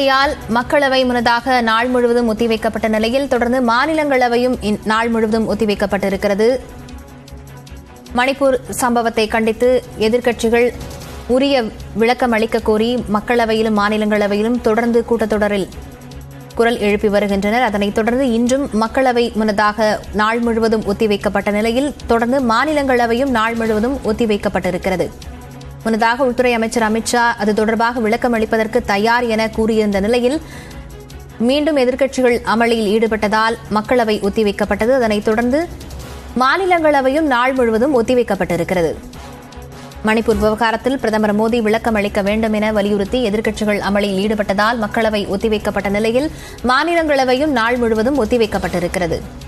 அமளியால் மக்களவை முன்னதாக நாள் முழுவதும் ஒத்திவைக்கப்பட்ட நிலையில் தொடர்ந்து மாநிலங்களவையும் இன்- நாள் முழுவதும் ஒத்திவைக்கப்பட்டிருக்கிறது மணிப்பூர் சம்பவத்தை கண்டித்து எதிர்க்கட்சிகள் உரிய விளக்கம் அளிக்க கோரி மக்களவையிலும் மாநிலங்களவையிலும் தொடர்ந்து கூட்டத்தொடரில் குரல் எழுப்பி வருகின்றனர் அதனைத் தொடர்ந்து இன்றும் மக்களவை முன்னதாக நாள் முழுவதும் ஒத்திவைக்கப்பட்ட நிலையில் தொடர்ந்து மாநிலங்களவையும் நாள் முழுவதும் ஒத்திவைக்கப்பட்டிருக்கிறது முன்னதாக உள்துறை அமைச்சர் அமித்ஷா அது தொடர்பாக விளக்கம் அளிப்பதற்கு தயார் என கூறியிருந்த நிலையில் மீண்டும் எதிர்க்கட்சிகள் அமளியில் ஈடுபட்டதால் மக்களவை ஒத்திவைக்கப்பட்டது அதனைத் தொடர்ந்து மாநிலங்களவையும் நாள் முழுவதும் ஒத்திவைக்கப்பட்டிருக்கிறது மணிப்பூர் விவகாரத்தில் பிரதமர் மோடி விளக்கம் அளிக்க வேண்டும் என வலியுறுத்தி எதிர்க்கட்சிகள் அமளியில் ஈடுபட்டதால் மக்களவை ஒத்திவைக்கப்பட்ட நிலையில் மாநிலங்களவையும் நாள் முழுவதும் ஒத்திவைக்கப்பட்டிருக்கிறது